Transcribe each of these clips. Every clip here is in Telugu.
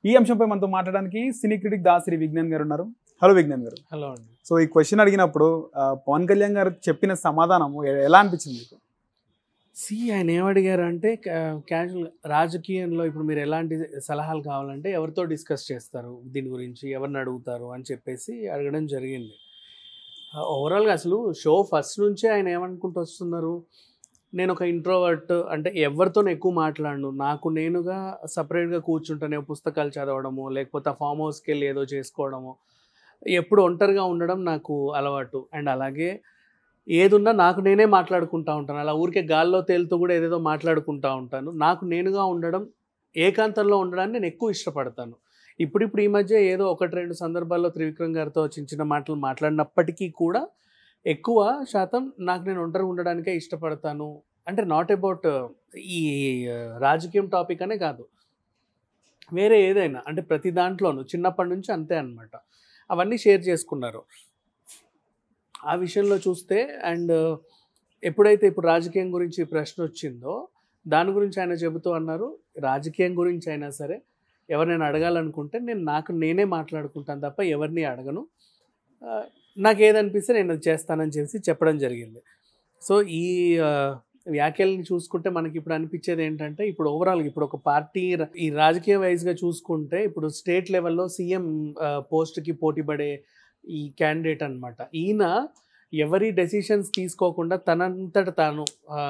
ఈ అంశంపై మనతో మాట్లాడడానికి సినీ క్రిటిక్ దాసిరి విజ్ఞాన్ గారు ఉన్నారు హలో విజ్ఞాన్ గారు హలో అండి సో ఈ క్వశ్చన్ అడిగినప్పుడు ఆ, పవన్ కళ్యాణ్ గారు చెప్పిన సమాధానం ఎ- ఎలా అనిపించింది మీకు సి ఆయన ఏమడిగారు అంటే క్యాజువల్ రాజకీయంలో ఇప్పుడు మీరు ఎలాంటి సలహాలు కావాలంటే ఎవరితో డిస్కస్ చేస్తారు దీని గురించి ఎవరిని అడుగుతారు అని చెప్పేసి అడగడం జరిగింది ఓవరాల్గా అసలు షో ఫస్ట్ నుంచే ఆయన ఏమనుకుంటూ వస్తున్నారు నేను ఒక ఇంట్రోవర్ట్ అంటే ఎవరితో ఎక్కువ మాట్లాడను నాకు నేనుగా సపరేట్గా కూర్చుంటాను పుస్తకాలు చదవడము లేకపోతే ఆ ఫామ్ హౌస్కి వెళ్ళి ఏదో చేసుకోవడము ఎప్పుడు ఒంటరిగా ఉండడం నాకు అలవాటు అండ్ అలాగే ఏదున్నా నాకు నేనే మాట్లాడుకుంటా ఉంటాను అలా ఊరికే గాల్లో తేలుతూ కూడా ఏదేదో మాట్లాడుకుంటా ఉంటాను నాకు నేనుగా ఉండడం ఏకాంతంలో ఉండడాన్ని నేను ఎక్కువ ఇష్టపడతాను ఇప్పుడిప్పుడు ఈ మధ్య ఏదో ఒకటి రెండు సందర్భాల్లో త్రివిక్రమ్ గారితో చిన్న చిన్న మాటలు మాట్లాడినప్పటికీ కూడా ఎక్కువ శాతం నాకు నేను ఒంటరి ఉండడానికే ఇష్టపడతాను అంటే నాట్ అబౌట్ ఈ ఆ, రాజకీయం టాపిక్ అనే కాదు వేరే ఏదైనా అంటే ప్రతి దాంట్లోనూ చిన్నప్పటి నుంచి అంతే అన్నమాట అవన్నీ షేర్ చేసుకున్నారు ఆ విషయంలో చూస్తే అండ్ ఎప్పుడైతే ఇప్పుడు రాజకీయం గురించి ఈ ప్రశ్న వచ్చిందో దాని గురించి ఆయన చెబుతూ అన్నారు రాజకీయం గురించి అయినా సరే ఎవరినైనా అడగాలనుకుంటే నేను నాకు నేనే మాట్లాడుకుంటాను తప్ప ఎవరిని అడగను ఆ, నాకు ఏదనిపిస్తే నేను అది చేస్తానని చెప్పి చెప్పడం జరిగింది సో ఈ ఆ, వ్యాఖ్యల్ని చూసుకుంటే మనకి ఇప్పుడు అనిపించేది ఏంటంటే ఇప్పుడు ఓవరాల్ ఇప్పుడు ఒక పార్టీ ర- ఈ రాజకీయ వైజ్గా చూసుకుంటే ఇప్పుడు స్టేట్ లెవెల్లో సీఎం పోస్ట్కి పోటీ పడే ఈ క్యాండిడేట్ అన్నమాట ఈయన ఎవరి డెసిషన్స్ తీసుకోకుండా తనంతట తాను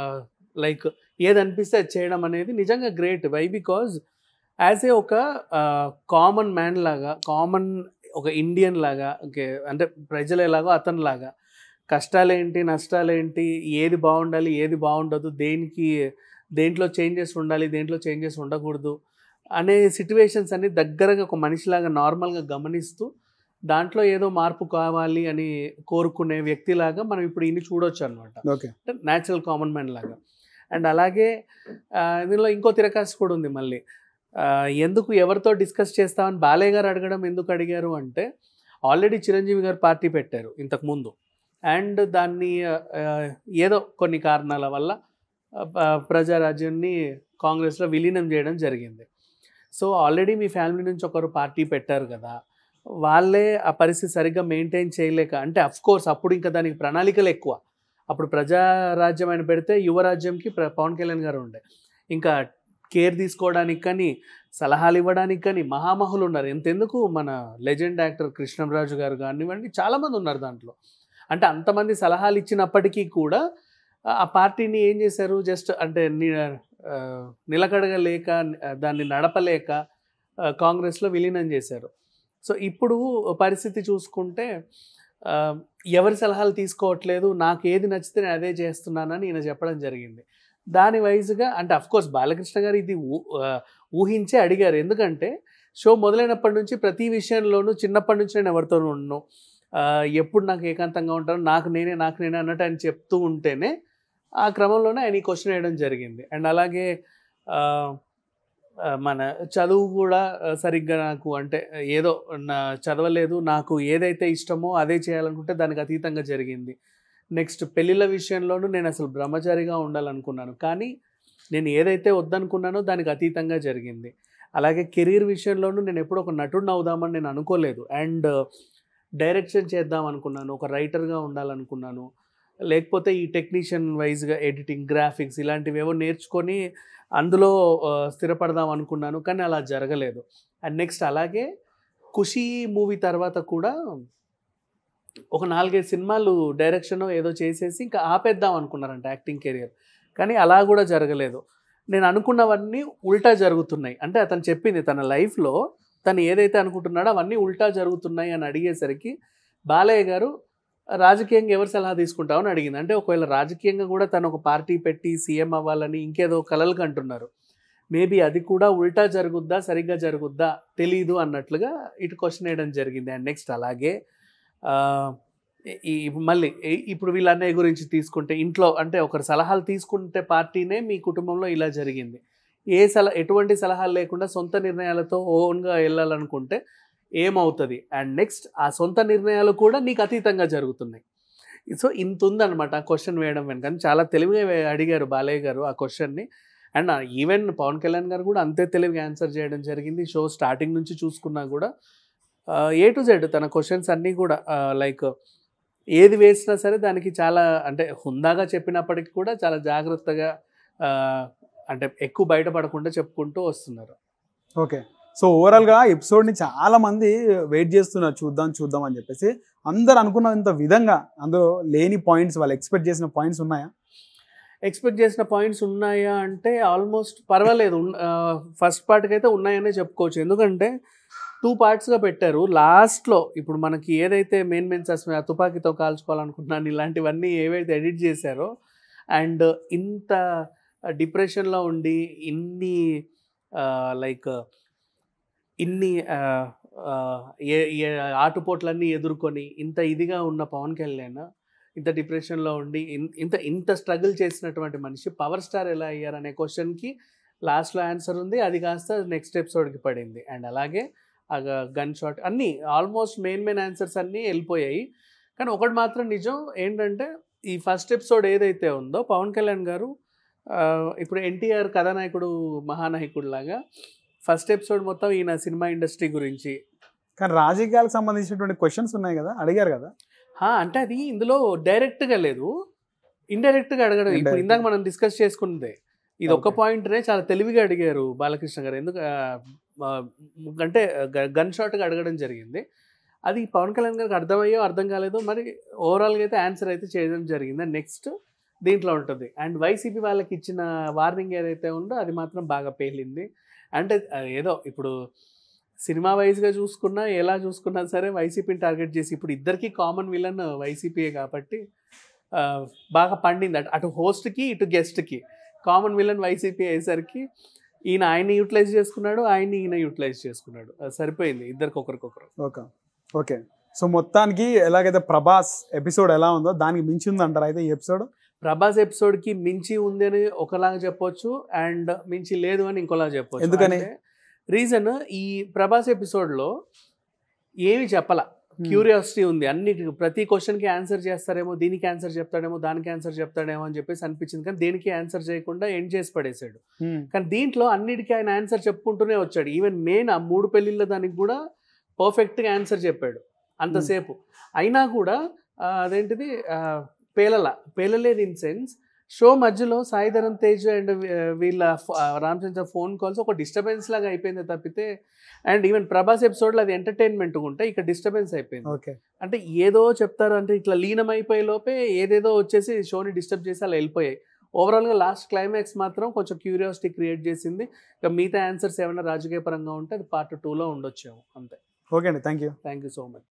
లైక్ ఏది అనిపిస్తే అది చేయడం అనేది నిజంగా great why because as a ఒక కామన్ మ్యాన్ లాగా కామన్ ఒక ఇండియన్ లాగా ఓకే అంటే ప్రజలు ఎలాగో అతనిలాగా కష్టాలేంటి నష్టాలేంటి ఏది బాగుండాలి ఏది బాగుండదు దేనికి దేంట్లో చేంజెస్ ఉండాలి దేంట్లో చేంజెస్ ఉండకూడదు అనే సిట్యువేషన్స్ అన్ని దగ్గరగా ఒక మనిషిలాగా నార్మల్గా గమనిస్తూ దాంట్లో ఏదో మార్పు కావాలి అని కోరుకునే వ్యక్తిలాగా మనం ఇప్పుడు ఇన్ని చూడొచ్చు అనమాట ఓకే అంటే న్యాచురల్ కామన్ మ్యాన్ లాగా అండ్ అలాగే ఆ, ఇందులో ఇంకో తిరకాసు కూడా ఉంది మళ్ళీ ఆ, ఎందుకు ఎవరితో డిస్కస్ చేస్తామని బాలయ్య గారు అడగడం ఎందుకు అడిగారు అంటే ఆల్రెడీ చిరంజీవి గారు పార్టీ పెట్టారు ఇంతకు ముందు అండ్ దాన్ని ఆ, ఏదో కొన్ని కారణాల వల్ల ఆ, ప- ప్రజారాజ్యాన్ని కాంగ్రెస్లో విలీనం చేయడం జరిగింది సో ఆల్రెడీ మీ ఫ్యామిలీ నుంచి ఒకరు పార్టీ పెట్టారు కదా వాళ్ళే ఆ పరిస్థితి సరిగ్గా మెయింటైన్ చేయలేక అంటే అఫ్ కోర్స్ అప్పుడు ఇంకా దానికి ప్రణాళికలు ఎక్కువ అప్పుడు ప్రజారాజ్యం ఆయన పెడితే యువరాజ్యంకి ప్ర పవన్ కళ్యాణ్ గారు ఉండే ఇంకా కేర్ తీసుకోవడానికి కానీ సలహాలు ఇవ్వడానికి కానీ మహామహులు ఉన్నారు ఎంతెందుకు మన లెజెండ్ యాక్టర్ కృష్ణంరాజు గారు కానివ్వండి చాలామంది ఉన్నారు దాంట్లో అంటే అంతమంది సలహాలు ఇచ్చినప్పటికీ కూడా ఆ- ఆ పార్టీని ఏం చేశారు జస్ట్ అంటే ని- ఆ, నిలకడగలేక ఆ, దాన్ని నడపలేక ఆ, కాంగ్రెస్లో విలీనం చేశారు సో ఇప్పుడు పరిస్థితి చూసుకుంటే ఆ, ఎవరి సలహాలు తీసుకోవట్లేదు నాకు ఏది నచ్చితే నేను అదే చేస్తున్నానని ఈయన చెప్పడం జరిగింది దాని వైజ్గా అంటే కోర్స్ బాలకృష్ణ గారు ఇది ఊ- ఆ, ఊహించే అడిగారు ఎందుకంటే షో మొదలైనప్పటి నుంచి ప్రతి విషయంలోనూ చిన్నప్పటి నుంచి నేను ఎవరితోనూ ఉండను ఆ, ఎప్పుడు నాకు ఏకాంతంగా ఉంటాను నాకు నేనే నాకు నేనే అన్నట్టు ఆయన చెప్తూ ఉంటేనే ఆ క్రమంలోనే ఆయన ఈ క్వశ్చన్ వేయడం జరిగింది అండ్ అలాగే ఆ, ఆ, మన చదువు కూడా ఆ, సరిగ్గా నాకు అంటే ఏదో నా చదవలేదు నాకు ఏదైతే ఇష్టమో అదే చేయాలనుకుంటే దానికి అతీతంగా జరిగింది నెక్స్ట్ పెళ్ళిళ్ళ విషయంలోనూ నేను అసలు బ్రహ్మచారిగా ఉండాలనుకున్నాను కానీ నేను ఏదైతే వద్దనుకున్నానో దానికి అతీతంగా జరిగింది అలాగే కెరీర్ విషయంలోనూ నేను ఎప్పుడు ఒక నటుడిని అవుదామని నేను అనుకోలేదు అండ్ డైరెక్షన్ చేద్దాం అనుకున్నాను ఒక రైటర్గా ఉండాలనుకున్నాను లేకపోతే ఈ టెక్నీషియన్ వైజ్గా ఎడిటింగ్ గ్రాఫిక్స్ ఇలాంటివి ఏవో నేర్చుకొని అందులో ఆ, స్థిరపడదాం అనుకున్నాను కానీ అలా జరగలేదు అండ్ నెక్స్ట్ అలాగే ఖుషీ మూవీ తర్వాత కూడా ఒక నాలుగైదు సినిమాలు డైరెక్షన్ ఏదో చేసేసి ఇంకా ఆపేద్దాం అనుకున్నారంట యాక్టింగ్ కెరియర్ కానీ అలా కూడా జరగలేదు నేను అనుకున్నవన్నీ ఉల్టా జరుగుతున్నాయి అంటే అతను చెప్పింది తన లైఫ్లో తను ఏదైతే అనుకుంటున్నాడో అవన్నీ ఉల్టా జరుగుతున్నాయి అని అడిగేసరికి బాలయ్య గారు రాజకీయంగా ఎవరు సలహా తీసుకుంటావు అని అడిగింది అంటే ఒకవేళ రాజకీయంగా కూడా తను ఒక పార్టీ పెట్టి సీఎం అవ్వాలని ఇంకేదో కలలు కంటున్నారు మేబీ అది కూడా ఉల్టా జరుగుద్దా సరిగ్గా జరుగుద్దా తెలీదు అన్నట్లుగా ఇటు క్వశ్చన్ వేయడం జరిగింది అండ్ నెక్స్ట్ అలాగే ఆ, ఈ ఈ- మళ్ళీ ఈ- ఇప్పుడు వీళ్ళ అన్నయ్య గురించి తీసుకుంటే ఇంట్లో అంటే ఒకరు సలహాలు తీసుకుంటే పార్టీనే మీ కుటుంబంలో ఇలా జరిగింది ఏ సలహా ఎటువంటి సలహాలు లేకుండా సొంత నిర్ణయాలతో ఓన్గా వెళ్ళాలనుకుంటే ఏమవుతుంది అండ్ నెక్స్ట్ ఆ సొంత నిర్ణయాలు కూడా నీకు అతీతంగా జరుగుతున్నాయి సో ఇంత ఉందన్నమాట ఆ క్వశ్చన్ వేయడం వెనుక చాలా తెలివిగా వే- అడిగారు బాలయ్య గారు ఆ క్వశ్చన్ని అండ్ ఈవెన్ పవన్ కళ్యాణ్ గారు కూడా అంతే తెలివిగా ఆన్సర్ చేయడం జరిగింది షో స్టార్టింగ్ నుంచి చూసుకున్నా కూడా ఏ టు జెడ్ తన క్వశ్చన్స్ అన్నీ కూడా లైక్ ఏది వేసినా సరే దానికి చాలా అంటే హుందాగా చెప్పినప్పటికీ కూడా చాలా జాగ్రత్తగా ఆ, అంటే ఎక్కువ బయటపడకుండా చెప్పుకుంటూ వస్తున్నారు ఓకే సో ఓవరాల్గా ఎపిసోడ్ని చాలా మంది వెయిట్ చేస్తున్నారు చూద్దాం చూద్దాం అని చెప్పేసి అందరు అనుకున్నంత విధంగా అందులో లేని పాయింట్స్ వాళ్ళు ఎక్స్పెక్ట్ చేసిన పాయింట్స్ ఉన్నాయా ఎక్స్పెక్ట్ చేసిన పాయింట్స్ ఉన్నాయా అంటే ఆల్మోస్ట్ పర్వాలేదు ఫస్ట్ పార్ట్కి అయితే ఉన్నాయనే చెప్పుకోవచ్చు ఎందుకంటే టూ పార్ట్స్గా పెట్టారు లాస్ట్లో ఇప్పుడు మనకి ఏదైతే మెయిన్ మెయిన్ సస్పెన్స్ తుపాకీతో కాల్చుకోవాలనుకుంటున్నాను ఇలాంటివన్నీ ఏవైతే ఎడిట్ చేశారో అండ్ ఇంత డిప్రెషన్లో ఉండి ఇన్ని లైక్ ఇన్ని ఆ, ఆ, ఏ ఏ ఆటుపోట్లన్నీ ఎదుర్కొని ఇంత ఇదిగా ఉన్న పవన్ కళ్యాణ్ ఇంత డిప్రెషన్లో ఉండి ఇన్- ఇంత ఇంత స్ట్రగుల్ చేసినటువంటి మనిషి పవర్ స్టార్ ఎలా అయ్యారనే క్వశ్చన్కి లాస్ట్లో ఆన్సర్ ఉంది అది కాస్త నెక్స్ట్ ఎపిసోడ్కి పడింది అండ్ అలాగే ఆ గన్ షాట్ అన్నీ ఆల్మోస్ట్ మెయిన్ మెయిన్ ఆన్సర్స్ అన్నీ వెళ్ళిపోయాయి కానీ ఒకటి మాత్రం నిజం ఏంటంటే ఈ ఫస్ట్ ఎపిసోడ్ ఏదైతే ఉందో పవన్ కళ్యాణ్ గారు ఆ, ఇప్పుడు ఎన్టీఆర్ కథానాయకుడు మహానాయకుడు లాగా ఫస్ట్ ఎపిసోడ్ మొత్తం ఈయన సినిమా ఇండస్ట్రీ గురించి కానీ రాజకీయాలకు సంబంధించినటువంటి క్వశ్చన్స్ ఉన్నాయి కదా అడిగారు కదా హా, అంటే అది ఇందులో డైరెక్ట్గా లేదు ఇండైరెక్ట్గా అడగడం ఇప్పుడు Indirect. ఇందాక మనం డిస్కస్ చేసుకున్నదే ఇది ఒక్క Okay. పాయింట్నే చాలా తెలివిగా అడిగారు బాలకృష్ణ గారు ఎందుకు ఆ, ఆ, అంటే గన్ షాట్గా అడగడం జరిగింది అది పవన్ కళ్యాణ్ గారికి అర్థమయ్యో అర్థం కాలేదో మరి ఓవరాల్గా అయితే ఆన్సర్ అయితే చేయడం జరిగింది నెక్స్ట్ దీంట్లో ఉంటుంది అండ్ వైసీపీ వాళ్ళకి ఇచ్చిన వార్నింగ్ ఏదైతే ఉందో అది మాత్రం బాగా పేలింది అంటే ఆ, ఏదో ఇప్పుడు సినిమా వైజ్గా చూసుకున్నా ఎలా చూసుకున్నా సరే వైసీపీని టార్గెట్ చేసి ఇప్పుడు ఇద్దరికి కామన్ విలన్ వైసీపీయే కాబట్టి ఆ, బాగా పండింది అటు అటు హోస్ట్కి ఇటు గెస్ట్కి కామన్ విలన్ వైసీపీ అయ్యేసరికి ఈయన ఆయన్ని యూటిలైజ్ చేసుకున్నాడు ఆయన్ని ఈయన యూటిలైజ్ చేసుకున్నాడు అది సరిపోయింది ఇద్దరికి ఒకరికొకరు ఓకే ఓకే సో మొత్తానికి ఎలాగైతే ప్రభాస్ ఎపిసోడ్ ఎలా ఉందో దానికి మించి ఉందంటారు అయితే ఈ ఎపిసోడ్ ప్రభాస్ ఎపిసోడ్కి మించి ఉంది అని ఒకలాగా చెప్పొచ్చు అండ్ మించి లేదు అని ఇంకోలాగా చెప్పొచ్చు ఎందుకని? రీజన్ ఈ ప్రభాస్ ఎపిసోడ్లో ఏమి చెప్పాల క్యూరియాసిటీ ఉంది అన్నిటికి ప్రతి క్వశ్చన్కి ఆన్సర్ చేస్తారేమో దీనికి ఆన్సర్ చెప్తాడేమో దానికి ఆన్సర్ చెప్తాడేమో అని చెప్పేసి అనిపించింది కానీ దేనికి ఆన్సర్ చేయకుండా ఎండ్ చేసి పడేశాడు కానీ దీంట్లో అన్నిటికీ ఆయన ఆన్సర్ చెప్పుకుంటూనే వచ్చాడు ఈవెన్ మెయిన్ ఆ మూడు పెళ్ళిళ్ళ దానికి కూడా పర్ఫెక్ట్గా ఆన్సర్ చెప్పాడు అంతసేపు అయినా కూడా ఆ, అదేంటిది ఆ, పేలల పేలలేదు ఇన్ సెన్స్ షో మధ్యలో సాయిధరన్ తేజ్ అండ్ వీళ్ళ ఫ- ఆ, రామచంద్ర ఫోన్ కాల్స్ ఒక డిస్టర్బెన్స్ లాగా అయిపోయింది తప్పితే అండ్ ఈవెన్ ప్రభాస్ ఎపిసోడ్లో అది ఎంటర్టైన్మెంట్ ఉంటే ఇక్కడ డిస్టర్బెన్స్ అయిపోయింది ఓకే అంటే ఏదో చెప్తారు అంటే ఇట్లా లీనం అయిపోయే లోపే ఏదేదో వచ్చేసి షోని డిస్టర్బ్ చేసి అలా వెళ్ళిపోయాయి ఓవరాల్గా లాస్ట్ క్లైమాక్స్ మాత్రం కొంచెం క్యూరియాసిటీ క్రియేట్ చేసింది ఇక మిగతా ఆన్సర్స్ ఏమైనా రాజకీయ పరంగా ఉంటే అది పార్ట్ టూలో ఉండొచ్చేమో అంతే ఓకే అండి thank you thank you so much